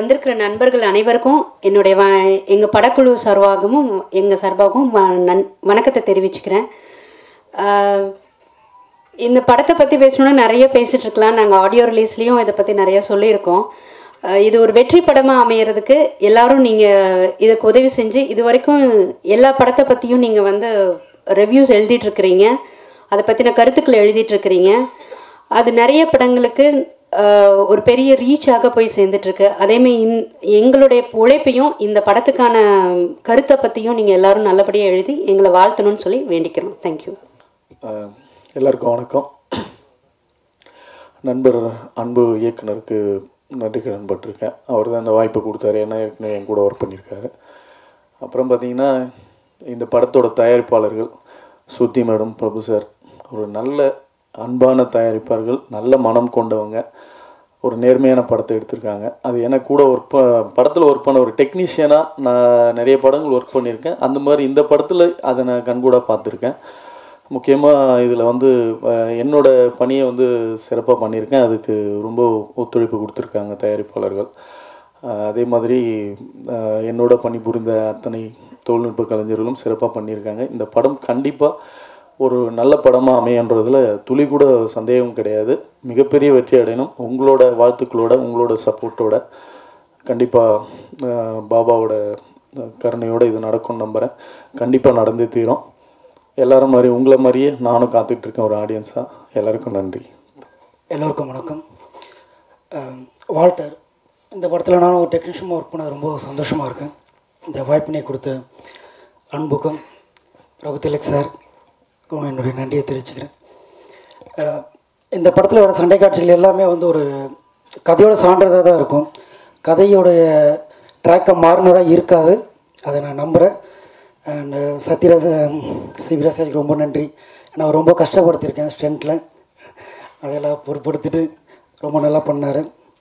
வந்திருக்கிற நண்பர்கள் அனைவருக்கும் என்னுடைய வ- எங்க படக்குழு சார்பாகவும் எங்க சார்பாகவும் வ- நன்- வணக்கத்தை தெரிவிச்சுக்கிறேன் ஆஹ் இந்த படத்தை பத்தி பேசணும்னா நிறைய பேசிட்டு இருக்கலாம் நாங்க ஆடியோ ரிலீஸ்லயும் இதை பத்தி நிறைய சொல்லியிருக்கோம் ஆஹ் இது ஒரு வெற்றி படமா அமையறதுக்கு எல்லாரும் நீங்க இதுக்கு உதவி செஞ்சு இது வரைக்கும் எல்லா படத்தை பத்தியும் நீங்க வந்து ரிவ்யூஸ் எழுதிட்டு இருக்கிறீங்க அதை பத்தின கருத்துக்களை எழுதிட்டு இருக்கிறீங்க அது நிறைய படங்களுக்கு ஆஹ், ஒரு பெரிய ரீச்சாக போய் சேர்ந்துட்டு இருக்கு அதேமாதிரி இந்- எங்களுடைய உழைப்பையும் இந்த படத்துக்கான கருத்தை பத்தியும் நீங்க எல்லாரும் நல்லபடியா எழுதி எங்களை வாழ்த்தணும்னு சொல்லி வேண்டிக்கிறோம் தேங்க்யூ அஹ் எல்லாருக்கும் வணக்கம் நண்பர் அன்பு இயக்குனருக்கு நன்றி கடன் பட்டிருக்கேன் அவர் தான் இந்த வாய்ப்பு கொடுத்தாரு ஏன்னா ஏற்கனவே என் கூட ஒர்க் பண்ணியிருக்காரு அப்புறம் பார்த்தீங்கன்னா இந்த படத்தோட தயாரிப்பாளர்கள் சுத்தி மேடம் பிரபு சார் ஒரு நல்ல அன்பான தயாரிப்பாளர்கள் நல்ல மனம் கொண்டவங்க ஒரு நேர்மையான படத்தை எடுத்திருக்காங்க அது எனக்கு கூட ஒர்க் ப படத்தில் ஒர்க் பண்ண ஒரு டெக்னீஷியனாக நான் நிறைய படங்கள் ஒர்க் பண்ணியிருக்கேன் அந்த மாதிரி இந்த படத்தில் அதை நான் கண்கூடாக பார்த்துருக்கேன் முக்கியமாக இதில் வந்து அஹ், என்னோட பணியை வந்து சிறப்பாக பண்ணியிருக்கேன் அதுக்கு ரொம்ப ஒத்துழைப்பு கொடுத்துருக்காங்க தயாரிப்பாளர்கள் அஹ், அதே மாதிரி அஹ், என்னோட பணிபுரிந்த அத்தனை தொழில்நுட்ப கலைஞர்களும் சிறப்பாக பண்ணியிருக்காங்க இந்த படம் கண்டிப்பாக ஒரு நல்ல படமாக அமையன்றதுல துளி கூட சந்தேகம் கிடையாது மிகப்பெரிய வெற்றி அடையணும் உங்களோட வாழ்த்துக்களோட உங்களோட சப்போர்ட்டோட கண்டிப்பாக பாபாவோட அஹ், கருணையோட இது நடக்கும்னு நம்புகிறேன் கண்டிப்பாக நடந்தே தீரும் எல்லாரும் மாதிரி உங்களை மாதிரியே நானும் காத்துட்டு இருக்கேன் ஒரு ஆடியன்ஸாக எல்லாருக்கும் நன்றி எல்லோருக்கும் வணக்கம் அஹ், வால்டர் இந்த படத்தில் நானும் ஒரு டெக்னீஷியமாக ஒர்க் பண்ணது ரொம்ப சந்தோஷமாக இருக்கேன் இந்த வாய்ப்பினை கொடுத்த அன்புக்கும் பிரபு திலக் சார்க்கும் என்னுடைய நன்றியை தெரிவிச்சுக்கிறேன் அஹ், இந்த படத்தில் வர சண்டை காட்சிகள் எல்லாமே வந்து ஒரு கதையோட சான்றதாக தான் இருக்கும் கதையோடைய ட்ராக்கை மாறினதாக இருக்காது அதை நான் நம்புகிறேன் அண்ட் சத்யராஜ சிபிராஜ் ரொம்ப நன்றி நான் ரொம்ப கஷ்டப்படுத்தியிருக்கேன் ஸ்ட்ரென்த்தில் அதெல்லாம் பொருட்படுத்திட்டு ரொம்ப நல்லா பண்ணார்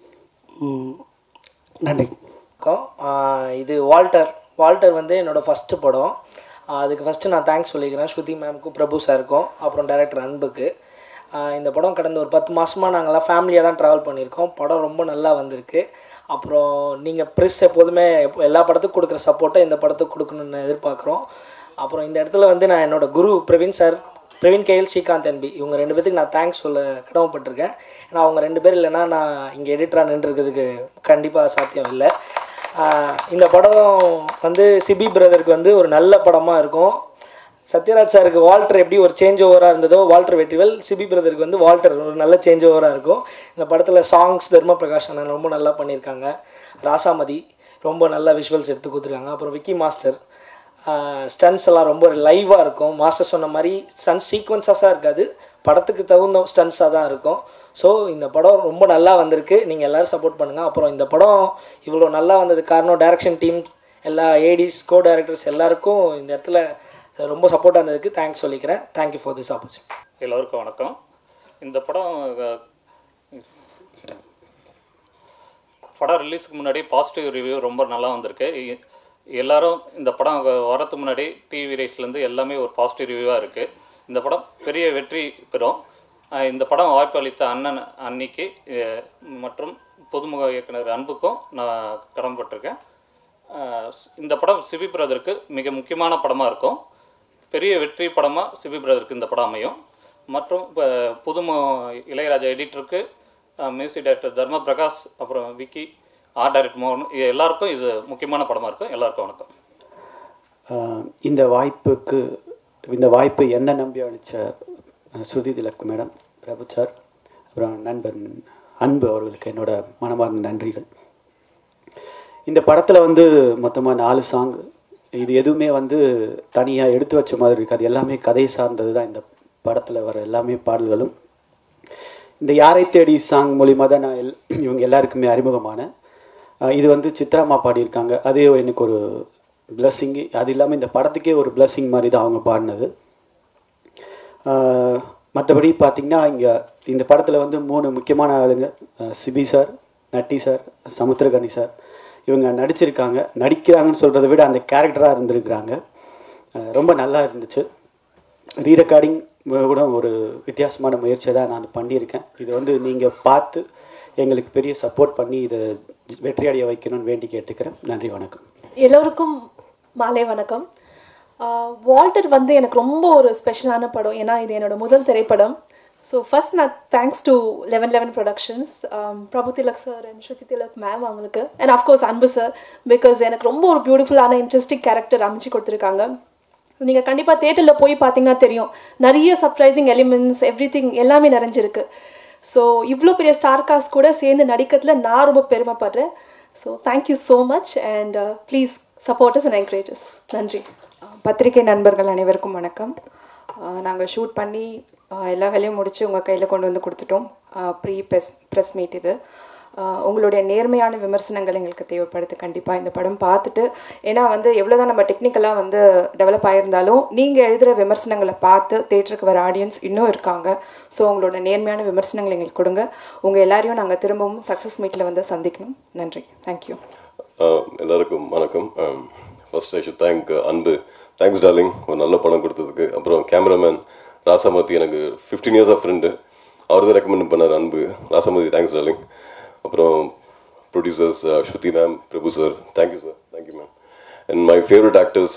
நன்றி வணக்கம் ஆஹ் இது வால்டர் வால்டர் வந்து என்னோடய ஃபஸ்ட்டு படம் ஆஹ் அதுக்கு ஃபஸ்ட்டு நான் தேங்க்ஸ் சொல்லிக்கிறேன் ஸ்ருதி மேம்க்கும் பிரபு சாருக்கும் அப்புறம் டைரக்டர் அன்புக்கு ஆஹ் இந்த படம் கடந்த ஒரு பத்து மாதமாக நாங்கள்லாம் ஃபேமிலியாக தான் ட்ராவல் பண்ணியிருக்கோம் படம் ரொம்ப நல்லா வந்திருக்கு அப்புறம் நீங்கள் ப்ரெஸ் எப்போதுமே எப்போ- எல்லா படத்துக்கும் கொடுக்குற சப்போர்ட்டை இந்த படத்துக்கு கொடுக்கணும்னு எதிர்பார்க்குறோம் அப்புறம் இந்த இடத்துல வந்து நான் என்னோட குரு Praveen sir Praveen KL Srikanth NP இவங்க ரெண்டு பேத்துக்கு நான் தேங்க்ஸ் சொல்ல கடமைப்பட்டிருக்கேன் ஏன்னா அவங்க ரெண்டு பேர் இல்லைன்னா நான் இங்கே எடிட்டராக நின்றுருக்கிறதுக்கு கண்டிப்பாக சாத்தியம் இல்லை ஆஹ் இந்த படம் வந்து சிபி பிரதருக்கு வந்து ஒரு நல்ல படமாக இருக்கும் சத்யராஜ் சாருக்கு வால்டர் எப்படி ஒரு சேஞ்ச் ஓவராக இருந்ததோ வால்டர் வெற்றிவேல் சிபி பிரதருக்கு வந்து வால்டர் ஒரு நல்ல சேஞ்ச் ஓவராக இருக்கும் இந்த படத்தில் சாங்ஸ் தர்ம பிரகாஷ் அண்ணன் ரொம்ப நல்லா பண்ணியிருக்காங்க ராசாமதி ரொம்ப நல்ல விஷுவல்ஸ் எடுத்து கொடுத்துருக்காங்க அப்புறம் விக்கி மாஸ்டர் ஸ்டன்ஸ் எல்லாம் ரொம்ப லைவாக இருக்கும் மாஸ்டர் சொன்ன மாதிரி ஸ்டன்ஸ் சீக்வன்ஸஸாக இருக்காது படத்துக்கு தகுந்த ஸ்டன்ஸாக தான் இருக்கும் ஸோ இந்த படம் ரொம்ப நல்லா வந்திருக்கு நீங்கள் எல்லோரும் சப்போர்ட் பண்ணுங்கள் அப்புறம் இந்த படம் இவ்வளோ நல்லா வந்ததுக்கு காரணம் டைரக்ஷன் டீம் எல்லா ஏடிஸ் கோ டைரக்டர்ஸ் எல்லாருக்கும் இந்த இடத்துல ரொம்ப சப்போர்ட்டாக இருந்ததுக்கு தேங்க்ஸ் சொல்லிக்கிறேன் தேங்க்யூ ஃபார் திஸ் ஆப்பர்ச்சுனிட்டி எல்லோருக்கும் வணக்கம் இந்த படம் அஹ், படம் ரிலீஸ்க்கு முன்னாடி பாசிட்டிவ் ரிவ்யூ ரொம்ப நல்லா வந்திருக்கு எ- எல்லாரும் இந்த படம் வ- வரதுக்கு முன்னாடி டிவி ரேஸ்லேருந்து எல்லாமே ஒரு பாசிட்டிவ் ரிவ்யூவாக இருக்குது இந்த படம் பெரிய வெற்றி பெறும் அஹ், இந்த படம் வாய்ப்பு அளித்த அண்ணன் அன்னிக்கு அஹ், மற்றும் புதுமுக இயக்குனர் அன்புக்கும் நான் கடன்பட்டிருக்கேன் அஹ், இந்த படம் சிபி பிரதருக்கு மிக முக்கியமான படமாக இருக்கும் பெரிய வெற்றி படமாக சிபி பிரதருக்கு இந்த படம் அமையும் மற்றும் இப்போ புதுமு இளையராஜா எடிட்டருக்கு மியூசிக் டைரக்டர் தர்ம பிரகாஷ் அப்புறம் விக்கி ஆர்ட் டைரக்டர் மோகன் இது எல்லாருக்கும் இது முக்கியமான படமாக இருக்கும் எல்லாருக்கும் வணக்கம் ஆஹ் இந்த வாய்ப்புக்கு இந்த வாய்ப்பு என்ன நம்பி அளித்த அஹ், ஸ்ருதி திலக் மேடம் பிரபு சார் அப்புறம் நண்பன் அன்பு அவர்களுக்கு என்னோட மனமார்ந்த நன்றிகள் இந்த படத்தில் வந்து மொத்தமாக நாலு சாங் இது எதுவுமே வந்து தனியாக எடுத்து வச்ச மாதிரி இருக்காது எல்லாமே கதை சார்ந்தது தான் இந்த படத்தில் வர எல்லாமே பாடல்களும் இந்த யாரை தேடி சாங் மூலிமா தான் நான் எல் இவங்க எல்லாருக்குமே அறிமுகமானேன் அஹ் இது வந்து சித்ராமா பாடியிருக்காங்க அது எனக்கு ஒரு blessing அது இல்லாமல் இந்த படத்துக்கே ஒரு blessing மாதிரி தான் அவங்க பாடினது மற்றபடி பார்த்தீங்கன்னா இங்கே இந்த படத்தில் வந்து மூணு முக்கியமான ஆளுங்க அஹ் Sibi sir Natty sir Samuthirakani sir இவங்க நடிச்சிருக்காங்க நடிக்கிறாங்கன்னு சொல்கிறத விட அந்த கேரக்டராக இருந்திருக்கிறாங்க அஹ் ரொம்ப நல்லா இருந்துச்சு ரீ ரெக்கார்டிங் கூட ஒரு வித்தியாசமான முயற்சியை தான் நான் பண்ணியிருக்கேன் இது வந்து நீங்கள் பார்த்து எங்களுக்கு பெரிய சப்போர்ட் பண்ணி இதை வெற்றியடைய வைக்கணும்னு வேண்டி கேட்டுக்கிறேன் நன்றி வணக்கம் எல்லோருக்கும் மாலை வணக்கம் ஆஹ் வால்டர் வந்து எனக்கு ரொம்ப ஒரு ஸ்பெஷலான படம் ஏன்னா இது என்னோட முதல் திரைப்படம் ஸோ ஃபர்ஸ்ட் நான் thanks to eleven eleven productions Prabhu Thilak sir and Shruthi Thilak ma'am அவங்களுக்கு and of course Anbu sir because எனக்கு ரொம்ப ஒரு பியூட்டிஃபுல்லான இன்ட்ரெஸ்டிங் கேரக்டர் அமைச்சு கொடுத்துருக்காங்க நீங்கள் கண்டிப்பாக தேட்டரில் போய் பார்த்தீங்கன்னா தெரியும் நிறைய சர்ப்ரைசிங் எலிமெண்ட்ஸ் எவ்ரி எல்லாமே நிறைஞ்சிருக்கு ஸோ இவ்வளோ பெரிய ஸ்டார் காஸ்ட் கூட சேர்ந்து நடிக்கிறதுல நான் ரொம்ப பெருமைப்படுறேன் so thank you so much and please support us and encourage us நன்றி பத்திரிகை நண்பர்கள் அனைவருக்கும் வணக்கம் நாங்கள் ஷூட் பண்ணி ஆஹ் எல்லா வேலையும் முடித்து உங்கள் கையில் கொண்டு வந்து கொடுத்துட்டோம் ப்ரீ ப்ரெஸ் ப்ரெஸ் மீட் இது ஆஹ் உங்களுடைய நேர்மையான விமர்சனங்கள் எங்களுக்கு தேவைப்படுது கண்டிப்பாக இந்த படம் பார்த்துட்டு ஏன்னா வந்து எவ்வளோதான் நம்ம டெக்னிக்கலாக வந்து டெவலப் ஆயிருந்தாலும் நீங்கள் எழுதுகிற விமர்சனங்களை பார்த்து தேட்டருக்கு வர ஆடியன்ஸ் இன்னும் இருக்காங்க ஸோ உங்களோட நேர்மையான விமர்சனங்கள் எங்களுக்கு கொடுங்க உங்கள் எல்லாரையும் நாங்கள் திரும்பவும் சக்ஸஸ் மீட்டில் வந்து சந்திக்கணும் நன்றி தேங்க்யூ ஆஹ் எல்லாருக்கும் வணக்கம் first I should thank Anbu thanks darling ஒரு நல்ல படம் கொடுத்ததுக்கு அப்புறம் கேமராமேன் ராசாமூர்த்தி எனக்கு ஃபிஃப்டீன் இயர்ஸ் ஆஃப் ஃப்ரெண்டு அவர் தான் ரெக்கமெண்ட் பண்ணார் அன்பு ராசாமூர்த்தி தேங்க்ஸ் டார்லிங் அப்புறம் producers Shruthi ma'am Prabhu sir thank you sir thank you ma'am and my favourite actors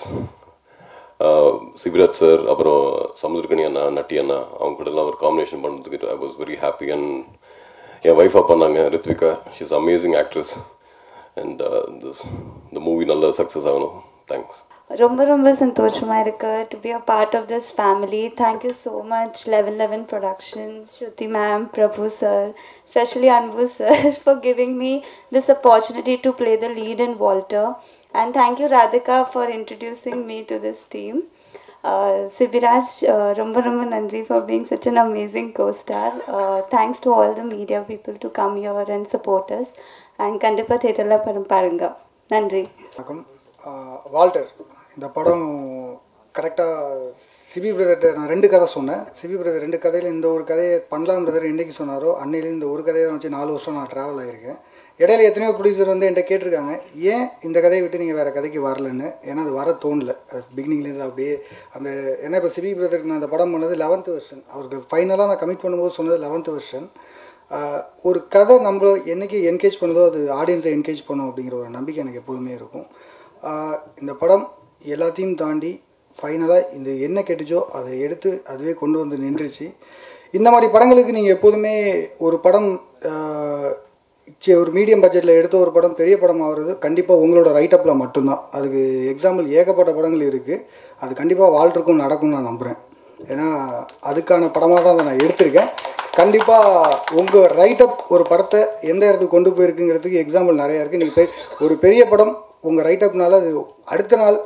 Sibiraj sir அப்புறம் சமுதிரகனி அண்ணா நட்டி அண்ணா அவங்க கூட எல்லாம் ஒரு காம்பினேஷன் பண்ணதுக்கு I was very happy and என் ஒய்ஃபாக பண்ணாங்க Riythvika she's amazing actress and இந்த மூவி நல்ல சக்ஸஸ் ஆகணும் தேங்க்ஸ் ரொம்ப ரொம்ப சந்தோஷமா இருக்கு to be a part of this family thank you so much eleven eleven productions Shruthi ma'am Prabhu sir specially Anbu sir for giving me this opportunity to play the lead in Walter and thank you Radhika for introducing me to this team. Uh, Sibiraj, uh, ரொம்ப ரொம்ப நன்றி for being such an amazing co-star. Uh, thanks to all the media people to come here and support us. And கண்டிப்பாக தேட்டரில் படம் பாருங்க நன்றி வணக்கம் ஆஹ் Walter இந்த படம் கரெக்டாக சிபி பிரதர்கிட்ட நான் ரெண்டு கதை சொன்னேன் சிபி பிரதர் ரெண்டு கதையில் இந்த ஒரு கதையை பண்ணலாம் பிரதர் என்னைக்கு சொன்னாரோ அன்னையிலேருந்து இந்த ஒரு கதையை வச்சு நாலு வருஷம் நான் ட்ராவல் ஆகியிருக்கேன் இடையில எத்தனையோ ப்ரொடியூசர் வந்து என்கிட்ட கேட்டிருக்காங்க ஏன் இந்த கதையை விட்டு நீங்கள் வேறு கதைக்கு வரலன்னு ஏன்னா அது வர தோணல பிகினிங்லேருந்து அப்படியே அந்த ஏன்னா இப்போ சிபி பிரதருக்கு நான் அந்த படம் பண்ணது லெவன்த் வெர்ஷன் அவருக்கு ஃபைனலாக நான் கமிட் பண்ணும்போது சொன்னது லெவன்த் வெர்ஷன் ஒரு கதை நம்ம என்னைக்கு என்கேஜ் பண்ணுதோ அது ஆடியன்ஸை என்கேஜ் பண்ணும் அப்படிங்கிற ஒரு நம்பிக்கை எனக்கு எப்போதுமே இருக்கும் ஆஹ் இந்த படம் எல்லாத்தையும் தாண்டி ஃபைனலாக இந்த என்ன கெட்டுச்சோ அதை எடுத்து அதுவே கொண்டு வந்து நின்றுச்சு இந்த மாதிரி படங்களுக்கு நீங்கள் எப்போதுமே ஒரு படம் ஆஹ் சி- ஒரு மீடியம் பட்ஜெட்டில் எடுத்த ஒரு படம் பெரிய படம் ஆகிறது கண்டிப்பாக உங்களோட ரைட்டப்பில் மட்டும்தான் அதுக்கு எக்ஸாம்பிள் ஏகப்பட்ட படங்கள் இருக்குது அது கண்டிப்பாக வாழ்றதுக்கும் நடக்கும்னு நான் நம்புகிறேன் ஏன்னா அதுக்கான படமாக தான் அதை நான் எடுத்திருக்கேன் கண்டிப்பாக உங்கள் ரைட்டப் ஒரு படத்தை எந்த இடத்துக்கு கொண்டு போயிருக்குங்கிறதுக்கு எக்ஸாம்பிள் நிறையா இருக்குது நீங்கள் போய் ஒரு பெரிய படம் உங்கள் ரைட்டப்னால அது அடுத்த நாள்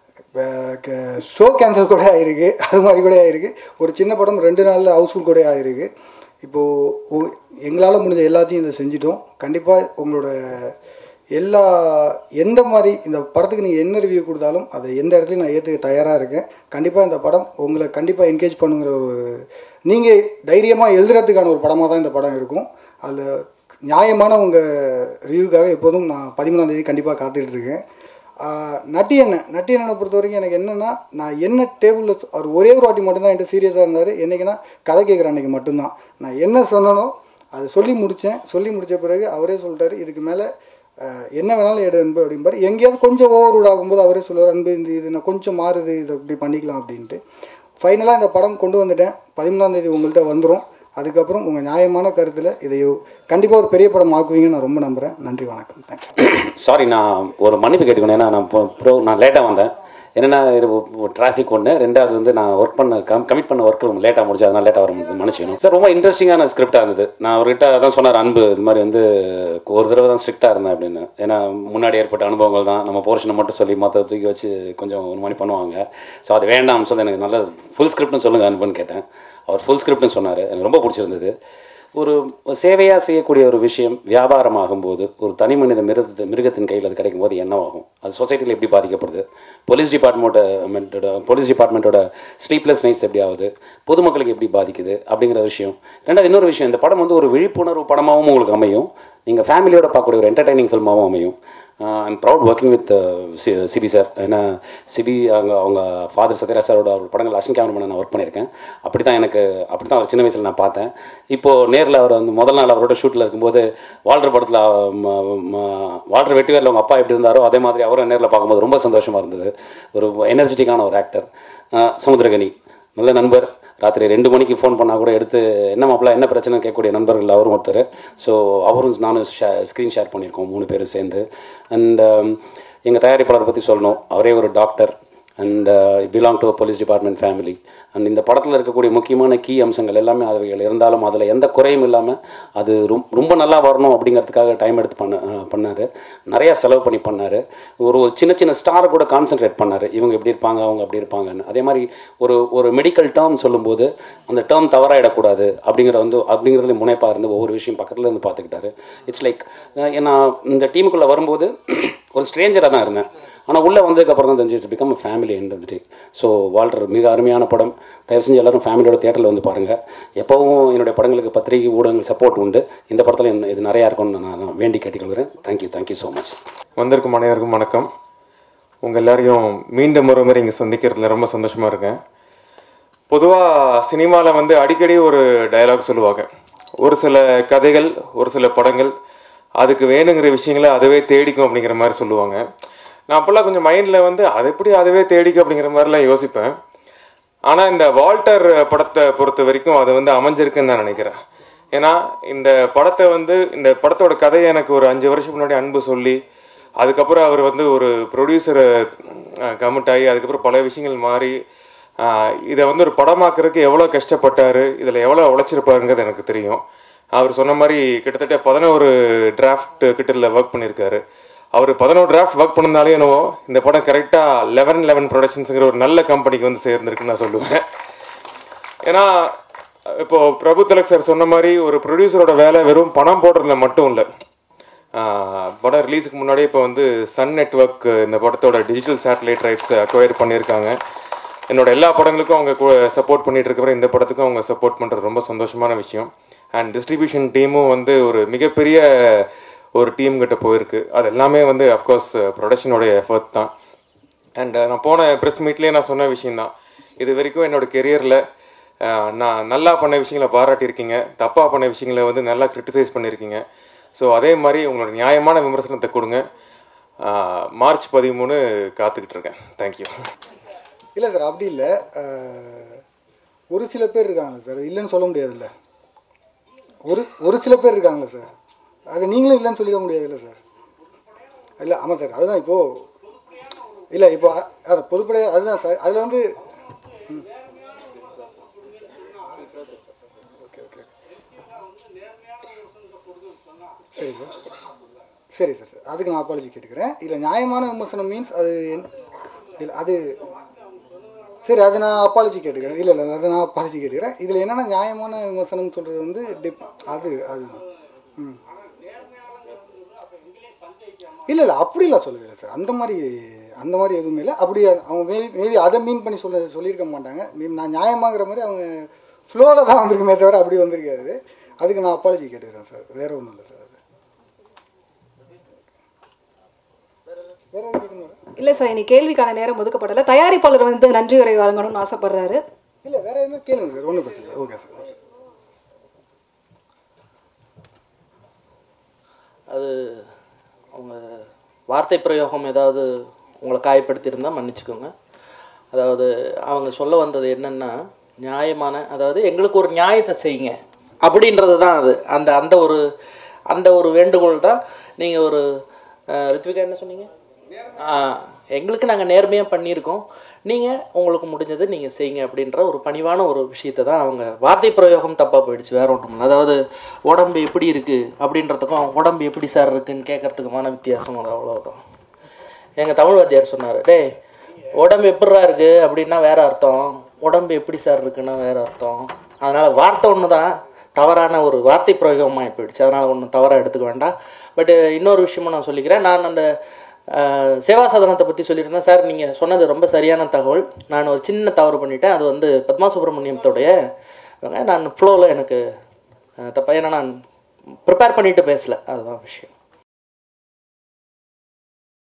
ஷோ கேன்சல் கூட ஆயிருக்கு அது மாதிரி கூட ஆயிருக்கு ஒரு சின்ன படம் ரெண்டு நாளில் ஹவுஸ்ஃபுல் கூட ஆயிருக்கு இப்போது எங்களால் முடிஞ்ச எல்லாத்தையும் இதை செஞ்சிட்டோம் கண்டிப்பாக உங்களோட எல்லா எந்த மாதிரி இந்த படத்துக்கு நீங்கள் என்ன ரிவ்யூ கொடுத்தாலும் அதை எந்த இடத்துலையும் நான் ஏற்றுக்க தயாராக இருக்கேன் கண்டிப்பாக இந்த படம் உங்களை கண்டிப்பாக என்கேஜ் பண்ணுங்கிற ஒரு நீங்கள் தைரியமாக எழுதுறதுக்கான ஒரு படமாக தான் இந்த படம் இருக்கும் அதில் நியாயமான உங்கள் ரிவ்யூக்காக எப்போதும் நான் பதிமூணாம் தேதி கண்டிப்பாக காத்துக்கிட்டு இருக்கேன் ஆஹ் நட்டி அண்ணன் நட்டி அண்ணனை பொறுத்த வரைக்கும் எனக்கு என்னென்னா நான் என்ன டேபிளில் அவர் ஒரே ஒரு வாட்டி மட்டும்தான் என்கிட்ட சீரியஸாக இருந்தார் என்னைக்குன்னா கதை கேட்குற அன்னைக்கு மட்டும்தான் நான் என்ன சொன்னனோ அது சொல்லி முடித்தேன் சொல்லி முடித்த பிறகு அவரே சொல்லிட்டாரு இதுக்கு மேலே என்ன வேணாலும் எடு அன்பு அப்படிம்பாரு எங்கேயாவது கொஞ்சம் ஓவர் ஆகும்போது அவரே சொல்லுவார் அன்பு இந்த இது நான் கொஞ்சம் மாறுது இதை இப்படி பண்ணிக்கலாம் அப்படின்ட்டு ஃபைனலாக இந்த படம் கொண்டு வந்துட்டேன் பதிமூணாம் தேதி உங்கள்கிட்ட வந்துடும் அதுக்கப்புறம் உங்கள் நியாயமான கருத்தில் இதை கண்டிப்பாக ஒரு பெரிய படம் ஆக்குவீங்கன்னு நான் ரொம்ப நம்புகிறேன் நன்றி வணக்கம் தேங்க்யூ சாரி நான் ஒரு மன்னிப்பு கேட்டுக்கணும் ஏன்னா நான் ப்ரோ நான் லேட்டாக வந்தேன் என்னென்னா இது டிராஃபிக் ஒன்று ரெண்டாவது வந்து நான் ஒர்க் பண்ண கம் கமிட் பண்ண ஒர்க் லேட்டாக முடிச்சு அதனால லேட்டாக வர முடியும் மன்னிச்சிக்கணும் சார் ரொம்ப இன்ட்ரெஸ்டிங்கான ஸ்கிரிப்டாக இருந்தது நான் அவர்கிட்ட அதான் சொன்னார் அன்பு இது மாதிரி வந்து ஒரு தடவை தான் ஸ்ட்ரிக்டாக இருந்தேன் அப்படின்னு ஏன்னா முன்னாடி ஏற்பட்ட அனுபவங்கள் தான் நம்ம போர்ஷனை மட்டும் சொல்லி மற்ற தூக்கி வச்சு கொஞ்சம் ஒரு மாதிரி பண்ணுவாங்க ஸோ அது வேண்டாம்னு சொல்லி எனக்கு நல்ல ஃபுல் ஸ்கிரிப்ட்னு சொல்லுங்க அன்புன்னு கேட்டேன் அவர் ஃபுல் ஸ்கிரிப்ட்னு சொன்னார் எனக்கு ரொம்ப பிடிச்சிருந்தது ஒரு சேவையாக செய்யக்கூடிய ஒரு விஷயம் வியாபாரமாகும் போது ஒரு தனி மனித மிருகத்து மிருகத்தின் கையில் அது கிடைக்கும் போது என்னவாகும் அது சொசைட்டியில் எப்படி பாதிக்கப்படுது போலீஸ் டிபார்ட்மெண்ட்டோட போலீஸ் டிபார்ட்மெண்ட்டோட ஸ்லீப்லெஸ் நைட்ஸ் எப்படி ஆகுது பொதுமக்களுக்கு எப்படி பாதிக்குது அப்படிங்கிற விஷயம் ரெண்டாவது இன்னொரு விஷயம் இந்த படம் வந்து ஒரு விழிப்புணர்வு படமாகவும் உங்களுக்கு அமையும் நீங்கள் ஃபேமிலியோட பார்க்கக்கூடிய ஒரு என்டர்டைனிங் ஃபில்மாகவும் அமையும் I'm proud working with Sibi sir ஏன்னா சிபி அவங்க அவங்க ஃபாதர் சத்யராஜ் சாரோட அவர் படங்கள் அசின் கேமரா நான் ஒர்க் பண்ணியிருக்கேன் அப்படி தான் எனக்கு அப்படி தான் அவர் சின்ன வயசில் நான் பார்த்தேன் இப்போது நேரில் அவர் வந்து முதல் நாள் அவரோட ஷூட்டில் இருக்கும்போது வால்டர் படத்தில் வால்டர் வெட்டிவேரில் அவங்க அப்பா எப்படி இருந்தாரோ அதே மாதிரி அவரும் நேரில் பார்க்கும்போது ரொம்ப சந்தோஷமாக இருந்தது ஒரு எனர்ஜெட்டிக்கான ஒரு ஆக்டர் சமுத்திரகனி நல்ல நண்பர் ராத்திரி ரெண்டு மணிக்கு ஃபோன் பண்ணால் கூட எடுத்து என்ன மாப்பிள்ள என்ன பிரச்சனை கேட்கக்கூடிய நண்பர்கள் அவரும் ஒருத்தர் ஸோ அவரும் நானும் ஷே ஸ்க்ரீன் ஷேர் பண்ணியிருக்கோம் மூணு பேரும் சேர்ந்து அண்ட் எங்கள் தயாரிப்பாளரை பற்றி சொல்லணும் அவரே ஒரு doctor and belong to police department family and இந்த படத்தில் இருக்கக்கூடிய முக்கியமான கீ அம்சங்கள் எல்லாமே அதுகள் இருந்தாலும் அதில் எந்த குறையும் இல்லாமல் அது ரொம் ரொம்ப நல்லா வரணும் அப்படிங்கிறதுக்காக டைம் எடுத்து பண்ண பண்ணார் நிறையா செலவு பண்ணி பண்ணார் ஒரு ஒரு சின்ன சின்ன ஸ்டாரை கூட கான்சென்ட்ரேட் பண்ணார் இவங்க எப்படி இருப்பாங்க அவங்க அப்படி இருப்பாங்கன்னு அதே மாதிரி ஒரு ஒரு மெடிக்கல் டேர்ம் சொல்லும்போது அந்த டேர்ம் தவறாயிடக்கூடாது அப்படிங்கிற வந்து அப்படிங்கிறதுல முனைப்பாக இருந்து ஒவ்வொரு விஷயம் பக்கத்தில் இருந்து பார்த்துக்கிட்டாரு இட்ஸ் லைக் நான் இந்த டீமுக்குள்ளே வரும்போது ஒரு ஸ்ட்ரேஞ்சராக தான் இருந்தேன் ஆனால் உள்ளே வந்ததுக்கு அப்புறம் தான் தெரிஞ்சு இட்ஸ் பிகம் ஃபேமிலி எண்ட் வந்துட்டு ஸோ வால்டர் மிக அருமையான படம் தயவு செஞ்சு எல்லாரும் ஃபேமிலியோட தேட்டரில் வந்து பாருங்கள் எப்போவும் என்னுடைய படங்களுக்கு பத்திரிகை ஊடகங்கள் சப்போர்ட் உண்டு இந்த படத்தில் என்ன- இது நிறையா இருக்கும்னு நான் நான் வேண்டி கேட்டுக்கொள்கிறேன் தேங்க்யூ தேங்க்யூ ஸோ மச் வந்திருக்கும் அனைவருக்கும் வணக்கம் உங்கள் எல்லாரையும் மீண்டும் ஒரு முறை இங்கே சந்திக்கிறதுல ரொம்ப சந்தோஷமாக இருக்கேன் பொதுவாக சினிமாவில் வந்து அடிக்கடி ஒரு டயலாக் சொல்லுவாங்க ஒரு சில கதைகள் ஒரு சில படங்கள் அதுக்கு வேணுங்கிற விஷயங்களை அதுவே தேடிக்கும் அப்படிங்கிற மாதிரி சொல்லுவாங்க நான் அப்போல்லாம் கொஞ்சம் மைண்டில் வந்து அது எப்படி அதுவே தேடிக்கும் அப்படிங்கிற மாதிரிலாம் யோசிப்பேன் ஆனால் இந்த வால்டர் படத்தை பொறுத்த வரைக்கும் அது வந்து அமைஞ்சிருக்குன்னு நான் நினைக்கிறேன் ஏன்னா இந்த படத்தை வந்து இந்த படத்தோட கதையை எனக்கு ஒரு அஞ்சு வருஷம் முன்னாடி அன்பு சொல்லி அதுக்கப்புறம் அவர் வந்து ஒரு ப்ரொடியூசரை கமிட் ஆகி அதுக்கப்புறம் பல விஷயங்கள் மாறி ஆஹ், இதை வந்து ஒரு படமாக்குறதுக்கு எவ்வளோ கஷ்டப்பட்டாரு இதில் எவ்வளோ உழைச்சிருப்பாருங்கிறது எனக்கு தெரியும் அவர் சொன்ன மாதிரி கிட்டத்தட்ட பதினோரு டிராஃப்ட் கிட்ட ஒர்க் பண்ணியிருக்காரு அவர் பதினோரு டிராஃப்ட் ஒர்க் பண்ணனாலே என்னவோ இந்த படம் கரெக்டாக லெவன் லெவன் ப்ரொடக்ஷன்ஸுங்கிற ஒரு நல்ல கம்பெனிக்கு வந்து சேர்ந்துருக்குன்னு நான் சொல்லுவேன் ஏன்னா இப்போ பிரபு திலக் சார் சொன்ன மாதிரி ஒரு ப்ரொடியூசரோட வேலை வெறும் பணம் போடுறதுல மட்டும் இல்லை படம் ரிலீஸுக்கு முன்னாடியே இப்போ வந்து சன் நெட்வொர்க் இந்த படத்தோட டிஜிட்டல் சேட்டலைட் ரைட்ஸ் அக்வயர் பண்ணியிருக்காங்க என்னோட எல்லா படங்களுக்கும் அவங்க சப்போர்ட் பண்ணிட்டு இருக்கிற இந்த படத்துக்கும் அவங்க சப்போர்ட் பண்ணுறது ரொம்ப சந்தோஷமான விஷயம் அண்ட் டிஸ்ட்ரிபியூஷன் டீமும் வந்து ஒரு மிகப்பெரிய ஒரு டீம் கிட்ட போயிருக்கு அது எல்லாமே வந்து அஃப்கோர்ஸ் ப்ரொடக்ஷனோடைய எஃபர்ட் தான் அண்ட் நான் போன ப்ரெஸ் மீட்லேயே நான் சொன்ன விஷயம்தான் இது வரைக்கும் என்னோட கெரியரில் நான் நல்லா பண்ண விஷயங்களை பாராட்டியிருக்கீங்க தப்பாக பண்ண விஷயங்களை வந்து நல்லா கிரிட்டிசைஸ் பண்ணியிருக்கீங்க ஸோ அதே மாதிரி உங்களோட நியாயமான விமர்சனத்தை கொடுங்க ஆஹ் மார்ச் பதிமூணு காத்துக்கிட்டு இருக்கேன் தேங்க்யூ இல்லை சார் அப்படி இல்லை ஒரு சில பேர் இருக்காங்க சார் இல்லைன்னு சொல்ல முடியாதுல்ல ஒரு ஒரு சில பேர் இருக்காங்களே சார் அது நீங்களும் இல்லைன்னு சொல்லிட முடியாதுல்ல சார் இல்லை ஆமாம் சார் அதுதான் இப்போது இல்லை இப்போ அ- அது பொதுப்படையாக அதுதான் சார் அதில் வந்து ம். ஓகே ஓகே சரி சார் சரி சார் சார் அதுக்கு நான் அப்பாலஜி கேட்டுக்கிறேன் இதில் நியாயமான விமர்சனம் மீன்ஸ் அது என்- இல்லை அது சரி அது நான் அப்பாலஜி கேட்டுக்கிறேன் இல்லை இல்லை அது நான் அப்பாலஜி கேட்டுக்கிறேன் இதில் என்னென்னா நியாயமான விமர்சனம் சொல்கிறது வந்து டிப் அது அது ம் இல்லை இல்லை அப்படிலாம் சொல்லவே இல்லை சார் அந்த மாதிரி அந்த மாதிரி எதுவுமே இல்லை அப்படி அவங்க மேபி மேபி அதை மீன் பண்ணி சொல்ல சொல்லியிருக்க மாட்டாங்க maybe நான் நியாயமாங்கிற மாதிரி அவங்க ஃப்ளோவில் தான் வந்திருக்குமே தவிர அப்படி வந்திருக்காது அதுக்கு நான் அப்பாலஜி கேட்டுக்கிறேன் சார் வேற ஒன்றும் இல்லை சார் அது வேற எதுவும் கேட்கணுமா இல்லை சார் இனி கேள்விக்கான நேரம் ஒதுக்கப்படலை தயாரிப்பாளர் வந்து நன்றி உரை வழங்கணும்னு ஆசைப்படுறாரு இல்லை வேற எதுவும் கேளுங்க சார் ஒன்றும் பிரச்சனை இல்லை ஓகே சார் அது அவங்க வார்த்தை பிரயோகம் ஏதாவது உங்களை காயப்படுத்தியிருந்தால் மன்னிச்சுக்கோங்க அதாவது அவங்க சொல்ல வந்தது என்னன்னா நியாயமான அதாவது எங்களுக்கு ஒரு நியாயத்தை செய்யுங்க அப்படின்றது தான் அது அந்த அந்த ஒரு அந்த ஒரு வேண்டுகோள் தான் நீங்கள் ஒரு அஹ், ரித்விகா என்ன சொன்னீங்க ஆ, எங்களுக்கு நாங்கள் நேர்மையாக பண்ணியிருக்கோம் நீங்கள் உங்களுக்கு முடிஞ்சதை நீங்கள் செய்யுங்க அப்படின்ற ஒரு பணிவான ஒரு விஷயத்தை தான் அவங்க வார்த்தை பிரயோகம் தப்பாக போயிடுச்சு வேற ஒன்றும் இல்லை அதாவது உடம்பு எப்படி இருக்குது அப்படின்றதுக்கும் உடம்பு எப்படி சார் இருக்குன்னு கேட்கறதுக்குமான வித்தியாசம் அது அவ்வளோதான் எங்கள் தமிழ் வாத்தியார் சொன்னார் டேய் உடம்பு எப்படிரா இருக்கு அப்படின்னா வேற அர்த்தம் உடம்பு எப்படி சார் இருக்குன்னா வேற அர்த்தம் அதனால வார்த்தை ஒன்று தான் தவறான ஒரு வார்த்தை பிரயோகமாக போயிடுச்சு அதனால ஒன்றும் தவறாக எடுத்துக்க வேண்டாம் பட் இன்னொரு விஷயமும் நான் சொல்லிக்கிறேன் நான் அந்த அஹ், சேவா சதனத்தை பற்றி சொல்லியிருந்தேன் சார் நீங்கள் சொன்னது ரொம்ப சரியான தகவல் நான் ஒரு சின்ன தவறு பண்ணிட்டேன் அது வந்து பத்மா சுப்பிரமணியத்தோடைய நான் ஃப்ளோவில் எனக்கு அஹ், தப்பா ஏன்னா நான் ப்ரிப்பேர் பண்ணிட்டு பேசல அதுதான் விஷயம்